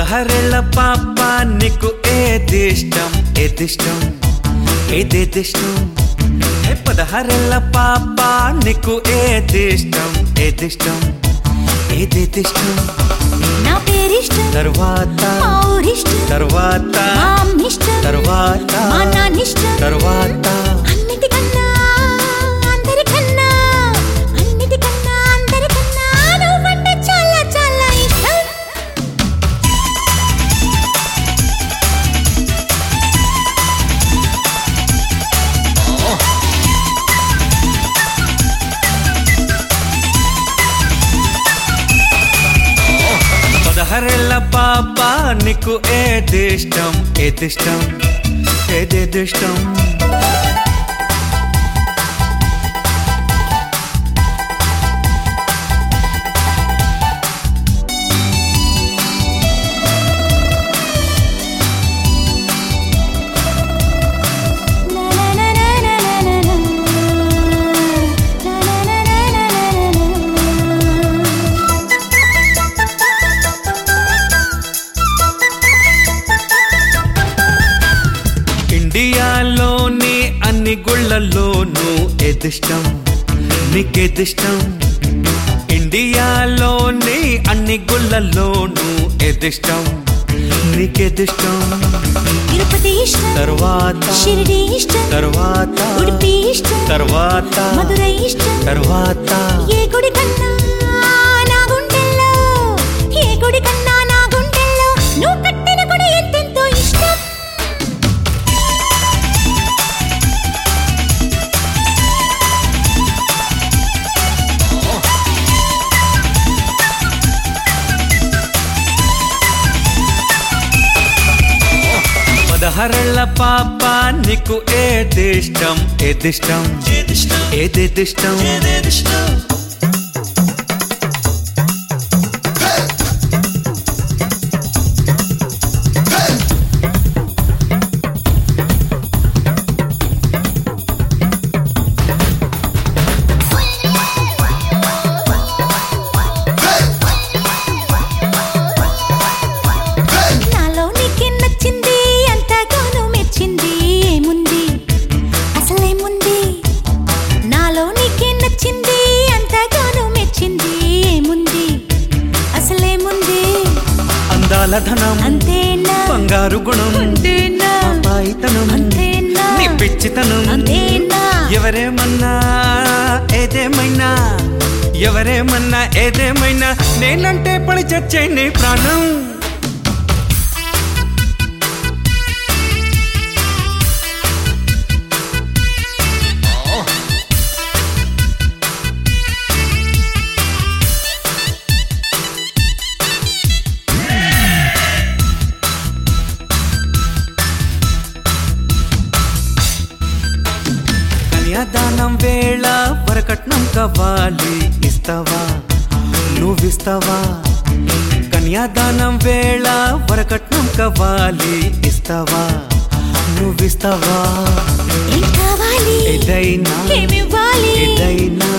పదహారేళ్ల పాప నీకు ఏదిష్టం ఏదిష్టం ఏదేదిష్టం హే పదహారేళ్ల పాప నీకు ఏదిష్టం ఏదిష్టం ఏదేదిష్టం నా పేరిష్టం తర్వాత మా ఊరిష్టం తర్వాత మా అమ్మిష్టం తర్వాత మా నాన్నిష్టం తర్వాత అన్నిటికన్నా అందరికన్నా అన్నిటికన్నా అందరికన్నా నువ్వంటే చాలా చాలా ఇష్టం పదహారేళ్ల పాప నీకు ఏదిష్టం ఏదిష్టం ఏదేదిష్టం ఇండియాలోని అన్ని గుళ్ళల్లోనూ ఏదిష్టం నీకేదిష్టం ఇండియాలోని అన్ని గుళ్ళల్లోనూ ఏదిష్టం నీకేదిష్టం తిరుపతి ఇష్టం తర్వాత షిరిడి ఇష్టం తర్వాత ఉడిపి ఇష్టం తర్వాత మధురై ఇష్టం తర్వాత ఏ గుడి కన్నా నా గుండెల్లో ఏ గుడి కన్నా నా గుండెల్లో నువ్వు కట్టిన గుడి ఎంతెంతో ఇష్టం పదహారేళ్ల పాప నీకు ఏదిష్టం ఏదిష్టం ఏదేదిష్టం నాలో నీకే నచ్చింది అంతగానూ మెచ్చింది ఏముంది అసలేముంది నాలో నీకే నచ్చింది అంతగానూ మెచ్చింది ఏముంది అసలేముంది అందాల ధనం అంతేనా బంగారు గుణం అంతేనా అబ్బాయితనం అంతేనా నీ పిచ్చితనం అంతేనా ఎవరేమన్నా ఏదేమైనా ఎవరేమన్నా ఏదేమైనా నేనంటే పడి చచ్చే నీ ప్రాణం కన్యాదానం వేళ వరకట్నం కావాలి ఇస్తావా నువ్విస్తావా కన్యాదానం వేళ వరకట్నం కావాలి ఇస్తావా నువ్విస్తావా ఏం కావాలి ఏదైనా ఏమివ్వాలి ఏదైనా